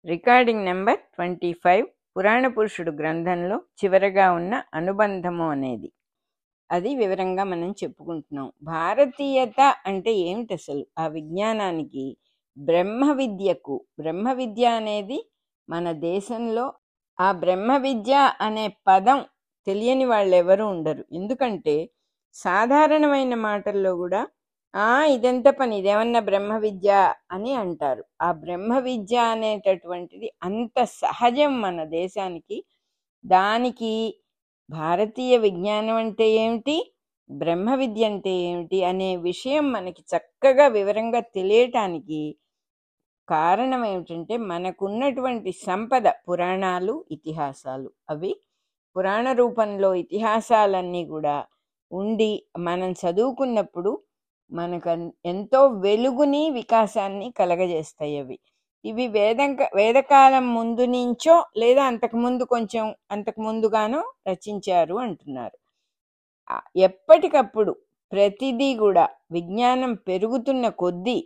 recording number twenty five పురాణ పురుషుడు గ్రంథంలో చివరగా ఉన్న అనుబంధము అనేది అది వివరంగా మనం చెప్పుకుంటున్నాం భారతీయత అంటే ఏమిటి అసలు ఆ విజ్ఞానానికి బ్రహ్మ విద్యకు బ్రహ్మ విద్య అనేది మన దేశంలో ఆ బ్రహ్మ విద్య అనే పదం తెలియని వాళ్ళు ఎవరు ఉండరు ఎందుకంటే సాధారణమైన మాటల్లో కూడా ఆ ఇదెంత పని ఇదేమన్నా బ్రహ్మ విద్య అని అంటారు ఆ బ్రహ్మ విద్య అనేటటువంటిది అంత సహజం మన దేశానికి దానికి భారతీయ విజ్ఞానం అంటే ఏమిటి బ్రహ్మ విద్య అంటే ఏమిటి అనే విషయం మనకి చక్కగా వివరంగా తెలియటానికి కారణం ఏమిటంటే మనకున్నటువంటి సంపద పురాణాలు ఇతిహాసాలు అవి పురాణ రూపంలో ఇతిహాసాలన్నీ కూడా ఉండి మనం చదువుకున్నప్పుడు మనకు అన్- ఎంతో వెలుగుని వికాసాన్ని కలగజేస్తాయి అవి ఇవి వేదం వేదకాలం ముందు నుంచో లేదా అంతకు ముందు కొంచెం అంతకు ముందుగానో రచించారు అంటున్నారు ఆ, ఎప్పటికప్పుడు ప్రతిదీ కూడా విజ్ఞానం పెరుగుతున్న కొద్దీ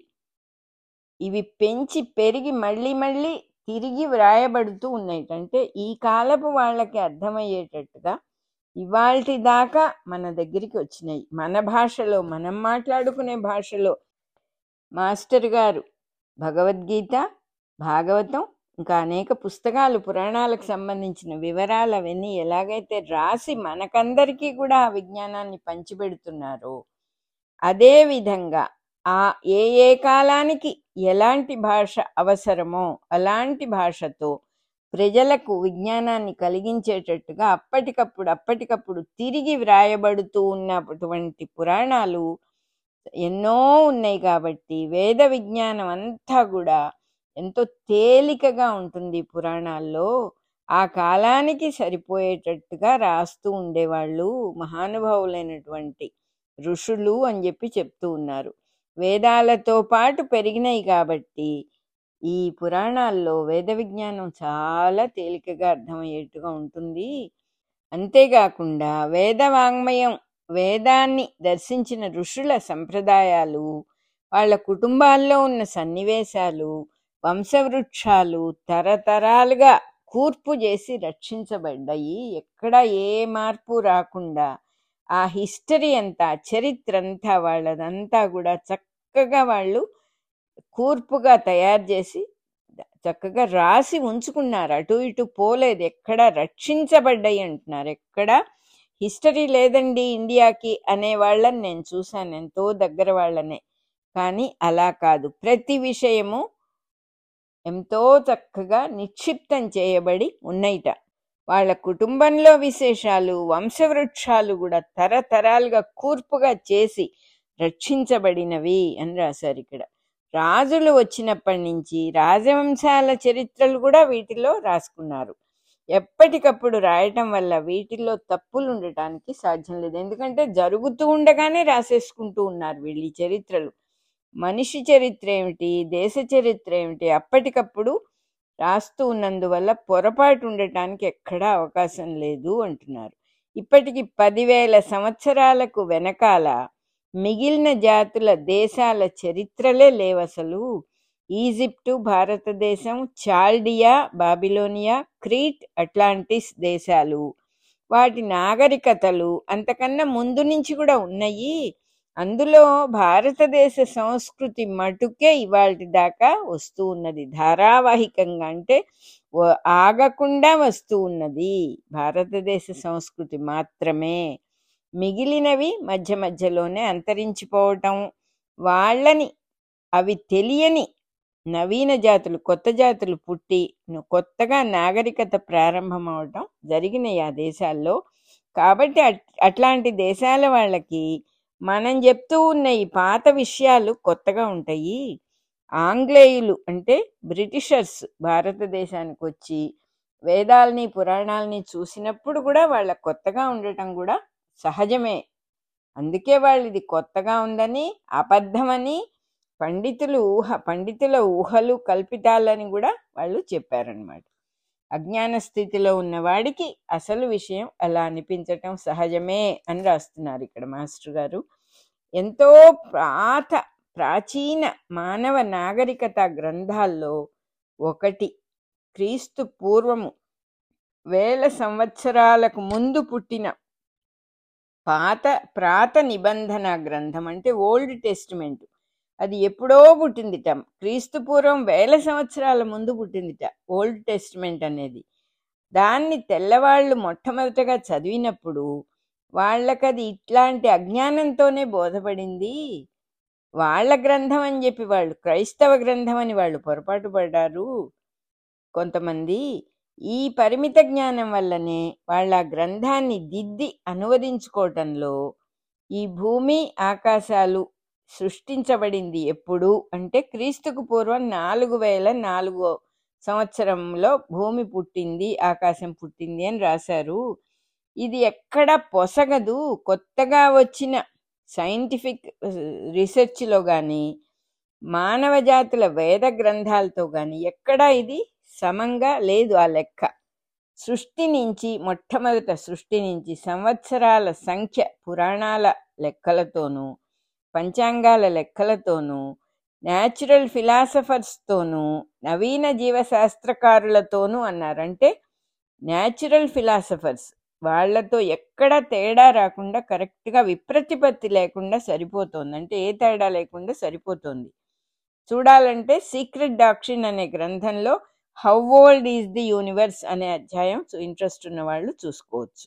ఇవి పెంచి పెరిగి మళ్ళీ మళ్ళీ తిరిగి వ్రాయబడుతూ ఉన్నాయి అంటే ఈ కాలపు వాళ్ళకి అర్థమయ్యేటట్టుగా ఇవాల్టి దాకా మన దగ్గరికి వచ్చినాయి మన భాషలో మనం మాట్లాడుకునే భాషలో మాస్టర్ గారు భగవద్గీత భాగవతం ఇంకా అనేక పుస్తకాలు పురాణాలకు సంబంధించిన వివరాలు అవన్నీ ఎలాగైతే రాసి మనకందరికీ కూడా ఆ విజ్ఞానాన్ని పంచిపెడుతున్నారో అదే విధంగా ఆ ఏ ఏ కాలానికి ఎలాంటి భాష అవసరమో అలాంటి భాషతో ప్రజలకు విజ్ఞానాన్ని కలిగించేటట్టుగా అప్పటికప్పుడు అప్పటికప్పుడు తిరిగి వ్రాయబడుతూ ఉన్నటువంటి పురాణాలు ఎన్నో ఉన్నాయి కాబట్టి వేద విజ్ఞానం అంతా కూడా ఎంతో తేలికగా ఉంటుంది పురాణాల్లో ఆ కాలానికి సరిపోయేటట్టుగా రాస్తూ ఉండేవాళ్ళు మహానుభావులైనటువంటి ఋషులు అని చెప్పి చెప్తూ ఉన్నారు వేదాలతో పాటు పెరిగినాయి కాబట్టి ఈ పురాణాల్లో వేద విజ్ఞానం చాలా తేలికగా అర్థమయ్యేట్టుగా ఉంటుంది అంతేకాకుండా వేద వాంగ్మయం వేదాన్ని దర్శించిన ఋషుల సంప్రదాయాలు వాళ్ళ కుటుంబాల్లో ఉన్న సన్నివేశాలు వంశవృక్షాలు తరతరాలుగా కూర్పు చేసి రక్షించబడ్డాయి ఎక్కడ ఏ మార్పు రాకుండా ఆ హిస్టరీ అంతా చరిత్ర అంతా వాళ్ళదంతా కూడా చక్కగా వాళ్ళు కూర్పుగా తయారు చేసి చక్కగా రాసి ఉంచుకున్నారు అటు ఇటు పోలేదు ఎక్కడ రక్షించబడ్డాయి అంటున్నారు ఎక్కడ హిస్టరీ లేదండి ఇండియాకి అనే వాళ్ళని నేను చూశాను ఎంతో దగ్గర వాళ్ళనే కానీ అలా కాదు ప్రతి విషయము ఎంతో చక్కగా నిక్షిప్తం చేయబడి ఉన్నాయిట వాళ్ళ కుటుంబంలో విశేషాలు వంశవృక్షాలు కూడా తరతరాలుగా కూర్పుగా చేసి రక్షించబడినవి అని రాశారు ఇక్కడ రాజులు వచ్చినప్పటి నుంచి రాజవంశాల చరిత్రలు కూడా వీటిలో రాసుకున్నారు ఎప్పటికప్పుడు రాయటం వల్ల వీటిల్లో తప్పులు ఉండటానికి సాధ్యం లేదు ఎందుకంటే జరుగుతూ ఉండగానే రాసేసుకుంటూ ఉన్నారు వీళ్ళు ఈ చరిత్రలు మనిషి చరిత్ర ఏమిటి దేశ చరిత్ర ఏమిటి అప్పటికప్పుడు రాస్తూ ఉన్నందువల్ల పొరపాటు ఉండటానికి ఎక్కడా అవకాశం లేదు అంటున్నారు ఇప్పటికి పదివేల సంవత్సరాలకు వెనకాల మిగిలిన జాతుల దేశాల చరిత్రలే లేవు అసలు ఈజిప్టు భారతదేశం చాల్డియా బాబిలోనియా క్రీట్ అట్లాంటిస్ దేశాలు వాటి నాగరికతలు అంతకన్నా ముందు నుంచి కూడా ఉన్నాయి అందులో భారతదేశ సంస్కృతి మటుకే ఇవాళ దాకా వస్తూ ఉన్నది ధారావాహికంగా అంటే వ- ఆగకుండా వస్తూ ఉన్నది భారతదేశ సంస్కృతి మాత్రమే మిగిలినవి మధ్య మధ్యలోనే అంతరించిపోవటం వాళ్ళని అవి తెలియని నవీన జాతులు కొత్త జాతులు పుట్టి ను- కొత్తగా నాగరికత ప్రారంభం అవటం జరిగినాయి ఆ దేశాల్లో కాబట్టి అట్- అట్లాంటి దేశాల వాళ్ళకి మనం చెప్తూ ఉన్న ఈ పాత విషయాలు కొత్తగా ఉంటాయి ఆంగ్లేయులు అంటే బ్రిటిషర్స్ భారతదేశానికి వచ్చి వేదాల్ని పురాణాలని చూసినప్పుడు కూడా వాళ్ళ కొత్తగా ఉండటం కూడా సహజమే అందుకే వాళ్ళు ఇది కొత్తగా ఉందని అబద్ధమని పండితులు ఊహ పండితుల ఊహలు కల్పితాలని కూడా వాళ్ళు చెప్పారనమాట అజ్ఞాన స్థితిలో ఉన్న వాడికి అసలు విషయం అలా అనిపించటం సహజమే అని రాస్తున్నారు ఇక్కడ మాస్టర్ గారు ఎంతో పాత ప్రాచీన మానవ నాగరికత గ్రంథాల్లో ఒకటి క్రీస్తు పూర్వము వేల సంవత్సరాలకు ముందు పుట్టిన పాత ప్రాత నిబంధన గ్రంథం అంటే ఓల్డ్ టెస్టిమెంట్ అది ఎప్పుడో పుట్టిందిట క్రీస్తు పూర్వం వేల సంవత్సరాల ముందు పుట్టిందిట ఓల్డ్ టెస్టిమెంట్ అనేది దాన్ని తెల్లవాళ్ళు మొట్టమొదటగా చదివినప్పుడు వాళ్ళకది ఇట్లాంటి అజ్ఞానంతోనే బోధపడింది వాళ్ళ గ్రంథం అని చెప్పి వాళ్ళు క్రైస్తవ గ్రంథం అని వాళ్ళు పొరపాటు పడ్డారు కొంతమంది ఈ పరిమిత జ్ఞానం వల్లనే వాళ్ళ ఆ గ్రంథాన్ని దిద్ది అనువదించుకోవటంలో ఈ భూమి ఆకాశాలు సృష్టించబడింది ఎప్పుడు అంటే క్రీస్తుకు పూర్వం నాలుగు వేల నాలుగో సంవత్సరంలో భూమి పుట్టింది ఆకాశం పుట్టింది అని రాశారు ఇది ఎక్కడ పొసగదు కొత్తగా వచ్చిన సైంటిఫిక్ రీసెర్చ్లో కానీ మానవ జాతుల వేద గ్రంథాలతో కానీ ఎక్కడా ఇది సమంగా లేదు ఆ లెక్క సృష్టి నుంచి మొట్టమొదట సృష్టి నుంచి సంవత్సరాల సంఖ్య పురాణాల లెక్కలతోనూ పంచాంగాల లెక్కలతోనూ న్యాచురల్ ఫిలాసఫర్స్తోనూ నవీన జీవశాస్త్రకారులతోనూ అన్నారంటే న్యాచురల్ ఫిలాసఫర్స్ వాళ్ళతో ఎక్కడ తేడా రాకుండా కరెక్ట్గా విప్రతిపత్తి లేకుండా సరిపోతుంది అంటే ఏ తేడా లేకుండా సరిపోతుంది చూడాలంటే సీక్రెట్ డాక్ట్రిన్ అనే గ్రంథంలో how old is the universe అనే అధ్యాయం ఇంట్రెస్ట్ ఉన్న వాళ్ళు చూసుకోవచ్చు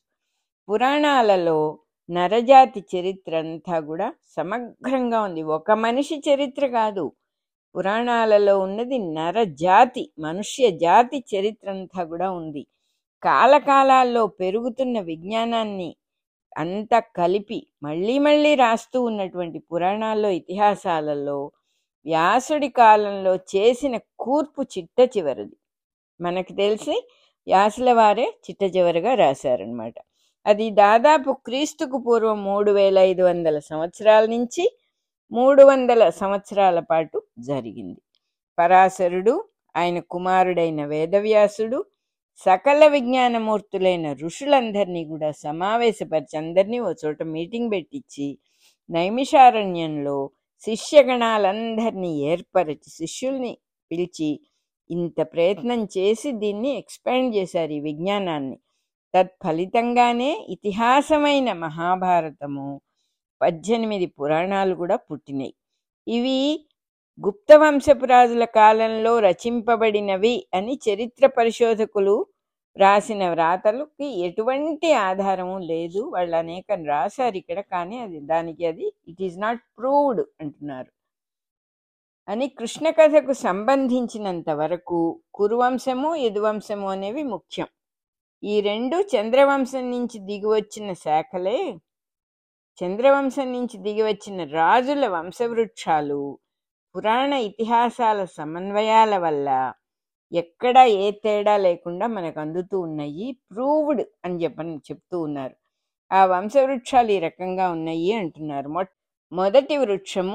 పురాణాలలో నరజాతి చరిత్ర అంతా కూడా సమగ్రంగా ఉంది ఒక మనిషి చరిత్ర కాదు పురాణాలలో ఉన్నది నరజాతి మనుష్య జాతి చరిత్ర అంతా కూడా ఉంది కాలకాలాల్లో పెరుగుతున్న విజ్ఞానాన్ని అంతా కలిపి మళ్ళీ మళ్ళీ రాస్తూ ఉన్నటువంటి పురాణాల్లో ఇతిహాసాలలో వ్యాసుడి కాలంలో చేసిన కూర్పు చిట్ట చివరిది మనకు తెలిసి వ్యాసుల వారే చిట్ట చివరిగా రాశారనమాట అది దాదాపు క్రీస్తుకు పూర్వం మూడు వేల ఐదు వందల సంవత్సరాల నుంచి మూడు వందల సంవత్సరాల పాటు జరిగింది పరాశరుడు ఆయన కుమారుడైన వేదవ్యాసుడు సకల విజ్ఞానమూర్తులైన ఋషులందరినీ కూడా సమావేశపరిచి అందరినీ ఓ చోట మీటింగ్ పెట్టించి నైమిషారణ్యంలో శిష్యగణాలందరినీ ఏర్పరిచి శిష్యుల్ని పిలిచి ఇంత ప్రయత్నం చేసి దీన్ని ఎక్స్పాండ్ చేశారు ఈ విజ్ఞానాన్ని తత్ఫలితంగానే ఇతిహాసమైన మహాభారతము పద్దెనిమిది పురాణాలు కూడా పుట్టినాయి ఇవి గుప్త వంశపు రాజుల కాలంలో రచింపబడినవి అని చరిత్ర పరిశోధకులు రాసిన వ్రాతలకి ఎటువంటి ఆధారము లేదు వాళ్ళు అనేక రాశారు ఇక్కడ కానీ అది దానికి అది ఇట్ ఈస్ నాట్ ప్రూవ్డ్ అంటున్నారు అని కృష్ణ కథకు సంబంధించినంత వరకు కురువంశము యదువంశము అనేవి ముఖ్యం ఈ రెండు చంద్రవంశం నుంచి దిగివచ్చిన శాఖలే చంద్రవంశం నుంచి దిగివచ్చిన రాజుల వంశవృక్షాలు పురాణ ఇతిహాసాల సమన్వయాల వల్ల ఎక్కడ ఏ తేడా లేకుండా మనకు అందుతూ ఉన్నాయి ప్రూవ్డ్ అని చెప్పని చెప్తూ ఉన్నారు ఆ వంశవృక్షాలు ఈ రకంగా ఉన్నాయి అంటున్నారు మొట్ మొదటి వృక్షము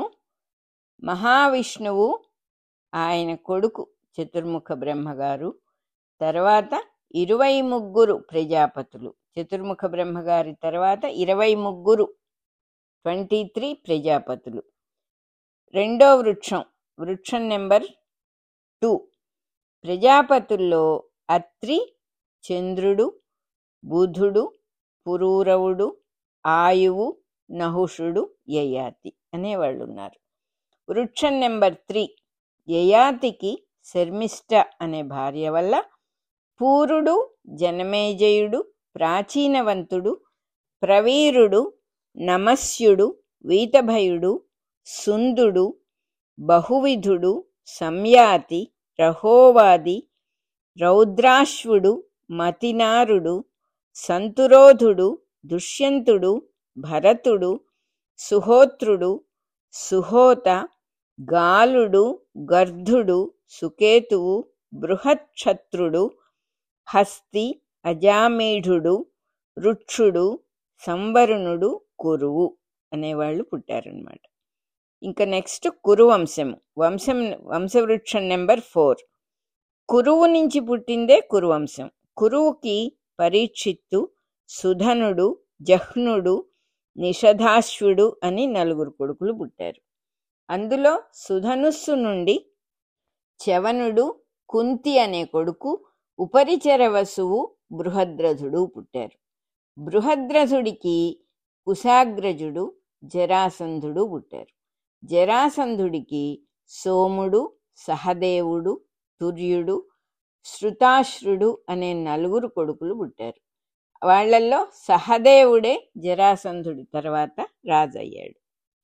మహావిష్ణువు ఆయన కొడుకు చతుర్ముఖ బ్రహ్మగారు తర్వాత ఇరవై ముగ్గురు ప్రజాపతులు చతుర్ముఖ బ్రహ్మగారి తర్వాత ఇరవై ముగ్గురు ట్వంటీ త్రీ ప్రజాపతులు రెండో వృక్షం వృక్షం నెంబర్ టూ ప్రజాపతుల్లో అత్రి చంద్రుడు బుధుడు పురూరవుడు ఆయువు నహుషుడు యయాతి అనేవాళ్ళు ఉన్నారు వృక్షం నెంబర్ త్రీ యయాతికి శర్మిష్ట అనే భార్య వల్ల పూరుడు జనమేజయుడు ప్రాచీనవంతుడు ప్రవీరుడు నమస్యుడు వీతభయుడు సుందుడు బహువిధుడు సంయాతి రహోవాది రౌద్రాశ్వుడు మతినారుడు సంతురోధుడు దుష్యంతుడు భరతుడు సుహోత్రుడు సుహోత గాలుడు గర్ధుడు సుకేతువు బృహత్క్షత్రుడు హస్తి అజామేఢుడు రుక్షుడు సంవరుణుడు కురువు అనేవాళ్ళు పుట్టారనమాట ఇంకా నెక్స్ట్ కురు వంశము వంశం వంశవృక్షం నెంబర్ ఫోర్ కురువు నుంచి పుట్టిందే కురువంశం కురువుకి పరీక్షిత్తు సుధనుడు జహ్నుడు నిషధాశ్వుడు అని నలుగురు కొడుకులు పుట్టారు అందులో సుధనుస్సు నుండి చవనుడు కుంతి అనే కొడుకు ఉపరిచర వసువు బృహద్రథుడు పుట్టారు బృహద్రథుడికి కుశాగ్రజుడు జరాసంధుడు పుట్టారు జరాసంధుడికి సోముడు సహదేవుడు తుర్యుడు శృతాశ్రుడు అనే నలుగురు కొడుకులు పుట్టారు వాళ్ళల్లో సహదేవుడే జరాసంధుడి తర్వాత రాజయ్యాడు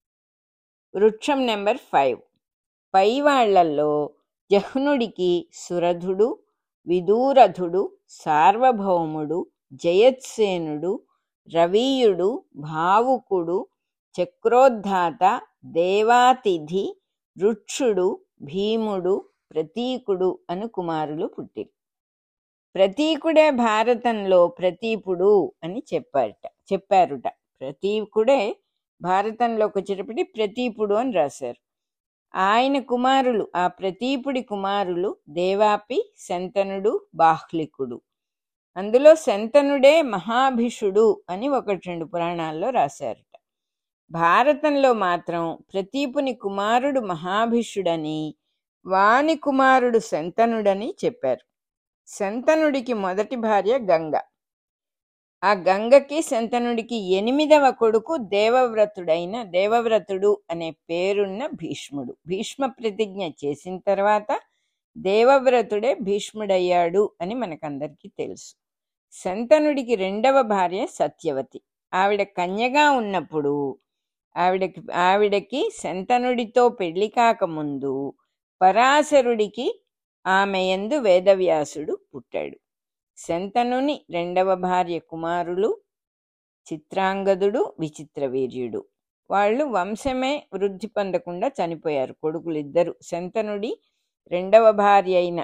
వృక్షం నెంబర్ ఫైవ్ పై వాళ్ళల్లో జహ్నుడికి సురధుడు విదూరథుడు సార్వభౌముడు జయత్సేనుడు రవీయుడు భావుకుడు చక్రోద్ధాత దేవాతిథి రుక్షుడు భీముడు ప్రతీకుడు అను కుమారులు పుట్టిరు ప్రతీకుడే భారతంలో ప్రతీపుడు అని చెప్పారట చెప్పారుట ప్రతీకుడే భారతంలోకి వచ్చేటప్పటి ప్రతీపుడు అని రాశారు ఆయన కుమారులు ఆ ప్రతీపుడి కుమారులు దేవాపి శంతనుడు బాహ్లికుడు అందులో శంతనుడే మహాభిషుడు అని ఒకటి రెండు పురాణాల్లో రాశారట భారతంలో మాత్రం ప్రతీపుని కుమారుడు మహాభిషుడని వాని కుమారుడు శంతనుడని చెప్పారు శంతనుడికి మొదటి భార్య గంగ ఆ గంగకి శంతనుడికి ఎనిమిదవ కొడుకు దేవవ్రతుడైన దేవవ్రతుడు అనే పేరున్న భీష్ముడు భీష్మ ప్రతిజ్ఞ చేసిన తర్వాత దేవవ్రతుడే భీష్ముడయ్యాడు అని మనకందరికీ తెలుసు శంతనుడికి రెండవ భార్య సత్యవతి ఆవిడ కన్యగా ఉన్నప్పుడు ఆవిడకి ఆవిడకి శంతనుడితో పెళ్లి కాకముందు పరాశరుడికి ఆమె యందు వేదవ్యాసుడు పుట్టాడు శంతనుని రెండవ భార్య కుమారులు చిత్రాంగదుడు విచిత్రవీర్యుడు వాళ్ళు వంశమే వృద్ధి పొందకుండా చనిపోయారు కొడుకులిద్దరు శంతనుడి రెండవ భార్య అయిన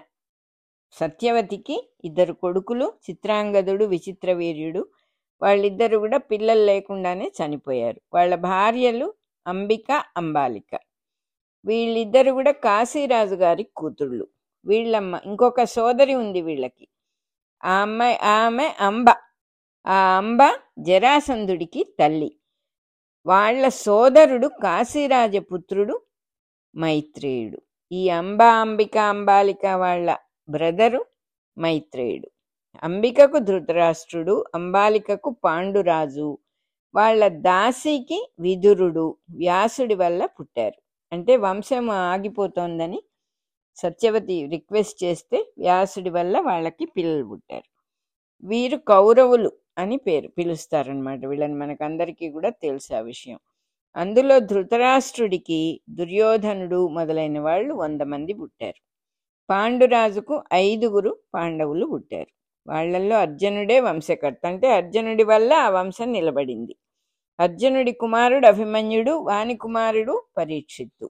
సత్యవతికి ఇద్దరు కొడుకులు చిత్రాంగదుడు విచిత్రవీర్యుడు వాళ్ళిద్దరు కూడా పిల్లలు లేకుండానే చనిపోయారు వాళ్ళ భార్యలు అంబిక అంబాలిక వీళ్ళిద్దరు కూడా కాశీరాజు గారి కూతుళ్ళు వీళ్ళమ్మ ఇంకొక సోదరి ఉంది వీళ్ళకి ఆ అమ్మాయి ఆమె అంబ ఆ అంబ జరాసంధుడికి తల్లి వాళ్ళ సోదరుడు కాశీరాజపుత్రుడు మైత్రేయుడు ఈ అంబ అంబిక అంబాలిక వాళ్ళ బ్రదరు మైత్రేయుడు అంబికకు ధృతరాష్ట్రుడు అంబాలికకు పాండురాజు వాళ్ళ దాసికి విదురుడు వ్యాసుడి వల్ల పుట్టారు అంటే వంశం ఆగిపోతోందని సత్యవతి రిక్వెస్ట్ చేస్తే వ్యాసుడి వల్ల వాళ్ళకి పిల్లలు పుట్టారు వీరు కౌరవులు అని పేరు పిలుస్తారనమాట వీళ్ళని మనకందరికీ కూడా తెలుసు ఆ విషయం అందులో ధృతరాష్ట్రుడికి దుర్యోధనుడు మొదలైన వాళ్ళు వంద మంది పుట్టారు పాండురాజుకు ఐదుగురు పాండవులు పుట్టారు వాళ్ళల్లో అర్జునుడే వంశకర్త అంటే అర్జునుడి వల్ల ఆ వంశం నిలబడింది అర్జునుడి కుమారుడు అభిమన్యుడు వాని కుమారుడు పరీక్షిత్తు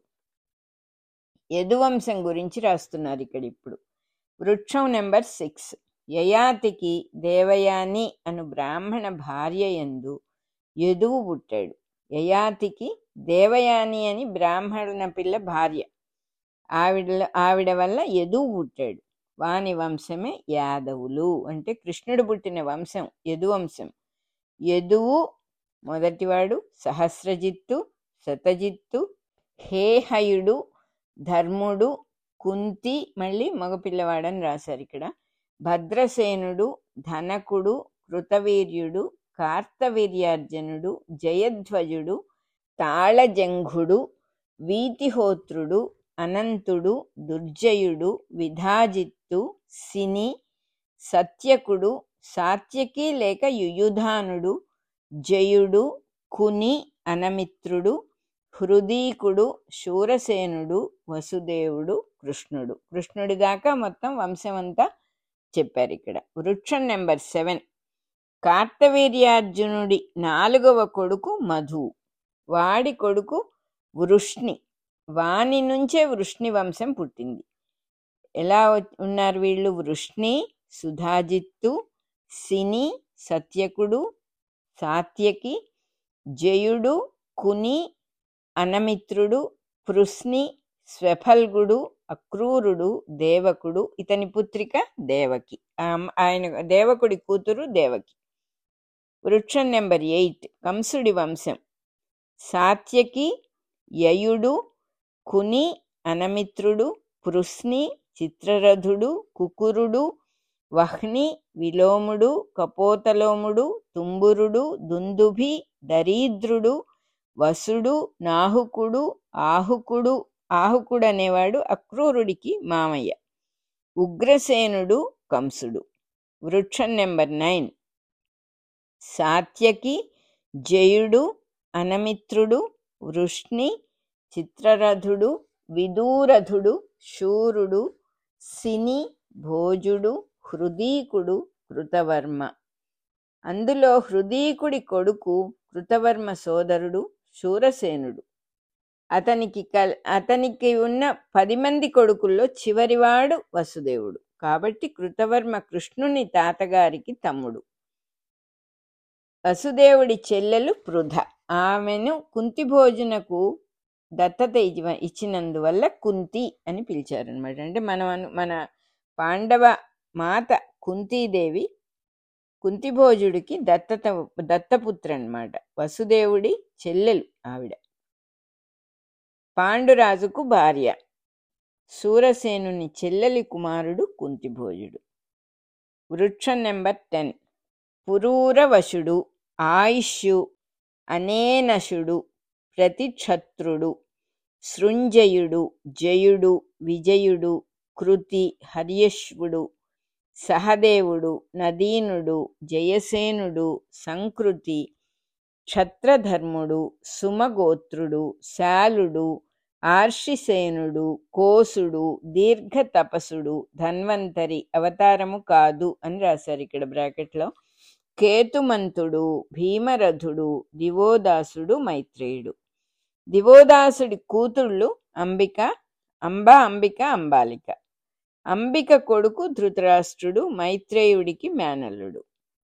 యదువంశం గురించి రాస్తున్నారు ఇక్కడ ఇప్పుడు వృక్షం నెంబర్ సిక్స్ యయాతికి దేవయాని అను బ్రాహ్మణ భార్య యందు యదువు పుట్టాడు యయాతికి దేవయాని అని బ్రాహ్మణ పిల్ల భార్య ఆవిడ ఆవిడ వల్ల యదువు పుట్టాడు వాని వంశమే యాదవులు అంటే కృష్ణుడు పుట్టిన వంశం యదువంశం యదువు మొదటివాడు సహస్రజిత్తు శతజిత్తు హేహయుడు ధర్ముడు కుంతి మళ్ళీ మగపిల్లవాడని రాశారు ఇక్కడ భద్రసేనుడు ధనకుడు కృతవీర్యుడు కార్తవీర్యార్జునుడు జయధ్వజుడు తాళజంఘుడు వీతిహోత్రుడు అనంతుడు దుర్జయుడు విధాజిత్తు సిని సత్యకుడు సాత్యకి లేక యుయుధానుడు జయుడు కుని అనమిత్రుడు హృదీకుడు శూరసేనుడు వసుదేవుడు కృష్ణుడు కృష్ణుడి దాకా మొత్తం వంశం అంతా చెప్పారు ఇక్కడ వృక్షం నెంబర్ సెవెన్ కార్తవీర్యార్జునుడి నాలుగవ కొడుకు మధు వాడి కొడుకు వృష్ణి వాని నుంచే వృష్ణి వంశం పుట్టింది ఎలా ఉన్నారు వీళ్ళు వృష్ణి సుధాజిత్తు సిని సత్యకుడు సాత్యకి జయుడు కుని అనమిత్రుడు పృస్ని స్వఫల్గుడు అక్రూరుడు దేవకుడు ఇతని పుత్రిక దేవకి ఆయన దేవకుడి కూతురు దేవకి వృక్షం నెంబర్ ఎయిట్ కంసుడి వంశం సాత్యకి యయుడు కుని అనమిత్రుడు పృస్ని చిత్రరథుడు కుకురుడు వహ్ని విలోముడు కపోతలోముడు తుంబురుడు దుందుభి దరీద్రుడు వసుడు నాహుకుడు ఆహుకుడు ఆహుకుడు అనేవాడు అక్రూరుడికి మామయ్య ఉగ్రసేనుడు కంసుడు వృక్షం నెంబర్ నైన్ సాత్యకి జయుడు అనమిత్రుడు వృష్ణి చిత్రరథుడు విదూరథుడు శూరుడు సిని భోజుడు హృదీకుడు కృతవర్మ అందులో హృదీకుడి కొడుకు కృతవర్మ సోదరుడు శూరసేనుడు అతనికి కల్ అతనికి ఉన్న పది మంది కొడుకుల్లో చివరివాడు వసుదేవుడు కాబట్టి కృతవర్మ కృష్ణుని తాతగారికి తమ్ముడు వసుదేవుడి చెల్లెలు పృథ ఆమెను కుంతి భోజనకు దత్తత ఇచ్చి- ఇచ్చినందువల్ల కుంతి అని పిలిచారనమాట అంటే మనం అను- మన పాండవ మాత కుంతీదేవి కుంతిభోజుడికి దత్తత దత్తపుత్ర అన్నమాట వసుదేవుడి చెల్లెలు ఆవిడ పాండురాజుకు భార్య సూరసేనుని చెల్లెలి కుమారుడు కుంతిభోజుడు వృక్షం నెంబర్ టెన్ పురూరవశుడు ఆయుష్యు అనేనశుడు ప్రతిక్షత్రుడు సృంజయుడు జయుడు విజయుడు కృతి హర్యశ్వుడు సహదేవుడు నదీనుడు జయసేనుడు సంకృతి క్షత్రధర్ముడు సుమగోత్రుడు శాలుడు ఆర్షిసేనుడు కోసుడు దీర్ఘ తపసుడు ధన్వంతరి అవతారము కాదు అని రాశారు ఇక్కడ బ్రాకెట్లో కేతుమంతుడు భీమరథుడు దివోదాసుడు మైత్రేయుడు దివోదాసుడి కూతుళ్ళు అంబిక అంబ అంబిక అంబాలిక అంబిక కొడుకు ధృతరాష్ట్రుడు మైత్రేయుడికి మేనల్లుడు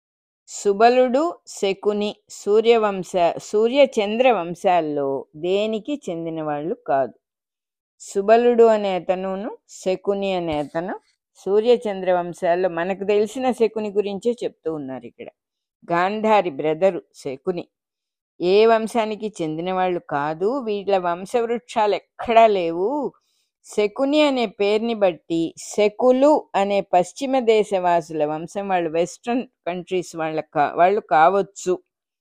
సుబలుడు శకుని సూర్యవంశ సూర్య చంద్ర వంశాల్లో దేనికి చెందిన వాళ్ళు కాదు సుబలుడు అనే అతనును శకుని అనే అతను సూర్య చంద్ర వంశాల్లో మనకు తెలిసిన శకుని గురించే చెప్తూ ఉన్నారు ఇక్కడ గాంధారి బ్రదరు శకుని ఏ వంశానికి చెందిన వాళ్ళు కాదు వీళ్ళ వంశవృక్షాలు ఎక్కడా లేవు శకుని అనే పేరుని బట్టి శకులు అనే పశ్చిమ దేశవాసుల వంశం వాళ్ళు వెస్ట్రన్ కంట్రీస్ వాళ్ళ కా వాళ్ళు కావచ్చు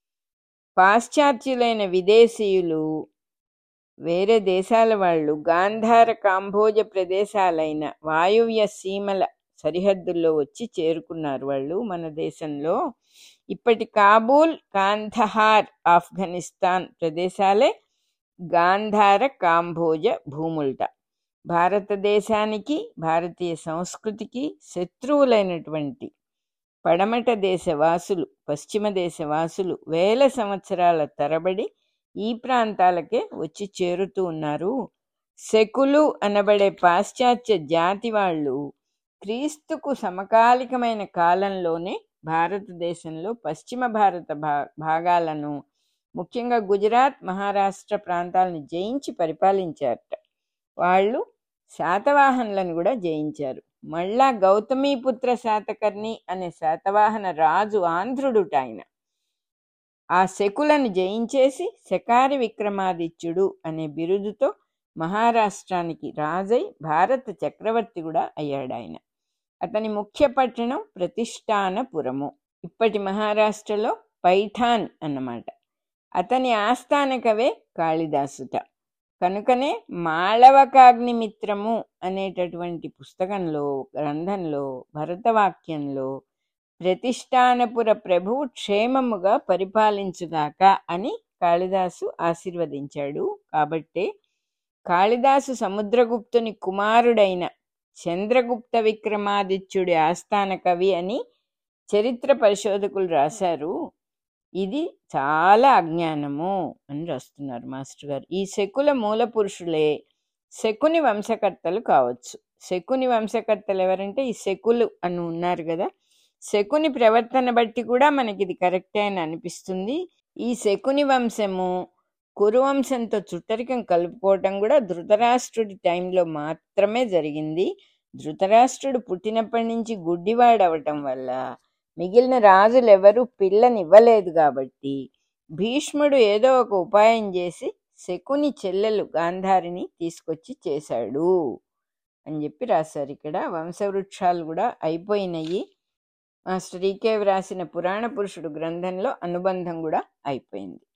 పాశ్చాత్యులైన విదేశీయులు వేరే దేశాల వాళ్ళు గాంధార కాంభోజ ప్రదేశాలైన వాయువ్య సీమల సరిహద్దుల్లో వచ్చి చేరుకున్నారు వాళ్ళు మన దేశంలో ఇప్పటి కాబూల్ కాంధహార్ ఆఫ్ఘనిస్తాన్ ప్రదేశాలే గాంధార కాంభోజ భూముల్ట భారతదేశానికి భారతీయ సంస్కృతికి శత్రువులైనటువంటి పడమట దేశ వాసులు పశ్చిమ దేశ వాసులు వేల సంవత్సరాల తరబడి ఈ ప్రాంతాలకే వచ్చి చేరుతూ ఉన్నారు శకులు అనబడే పాశ్చాత్య జాతి వాళ్ళు క్రీస్తుకు సమకాలికమైన కాలంలోనే భారతదేశంలో పశ్చిమ భారత భా భాగాలను ముఖ్యంగా గుజరాత్ మహారాష్ట్ర ప్రాంతాలను జయించి పరిపాలించారట వాళ్ళు శాతవాహనులను కూడా జయించారు మళ్ళా గౌతమీపుత్ర శాతకర్ణి అనే శాతవాహన రాజు ఆంధ్రుడుట ఆయన ఆ శకులను జయించేసి శకారి విక్రమాదిత్యుడు అనే బిరుదుతో మహారాష్ట్రానికి రాజై భారత చక్రవర్తి కూడా అయ్యాడు ఆయన అతని ముఖ్య పట్టణం ప్రతిష్టానపురము ఇప్పటి మహారాష్ట్రలో పైఠాన్ అన్నమాట అతని ఆస్థాన కవే కాళిదాసుట కనుకనే మాళవకాగ్నిమిత్రము అనేటటువంటి పుస్తకంలో గ్రంథంలో భరతవాక్యంలో ప్రతిష్టానపుర ప్రభువు క్షేమముగా పరిపాలించుగాక అని కాళిదాసు ఆశీర్వదించాడు కాబట్టే కాళిదాసు సముద్రగుప్తుని కుమారుడైన చంద్రగుప్త విక్రమాదిత్యుడి ఆస్థాన కవి అని చరిత్ర పరిశోధకులు రాశారు ఇది చాలా అజ్ఞానము అని రాస్తున్నారు మాస్టర్ గారు ఈ శకుల మూల పురుషులే శకుని వంశకర్తలు కావచ్చు శకుని వంశకర్తలు ఎవరంటే ఈ శకులు అని ఉన్నారు కదా శకుని ప్రవర్తన బట్టి కూడా మనకి ఇది కరెక్టే అని అనిపిస్తుంది ఈ శకుని వంశము కురువంశంతో చుట్టరికం కలుపుకోవటం కూడా ధృతరాష్ట్రుడి టైంలో మాత్రమే జరిగింది ధృతరాష్ట్రుడు పుట్టినప్పటి నుంచి గుడ్డివాడవటం వల్ల మిగిలిన రాజులు ఎవరు పిల్లనివ్వలేదు కాబట్టి భీష్ముడు ఏదో ఒక ఉపాయం చేసి శకుని చెల్లెలు గాంధారిని తీసుకొచ్చి చేశాడు అని చెప్పి రాశారు ఇక్కడ వంశవృక్షాలు కూడా అయిపోయినాయి మాస్టర్ ఈకే వ్రాసిన పురాణ పురుషుడు గ్రంథంలో అనుబంధం కూడా అయిపోయింది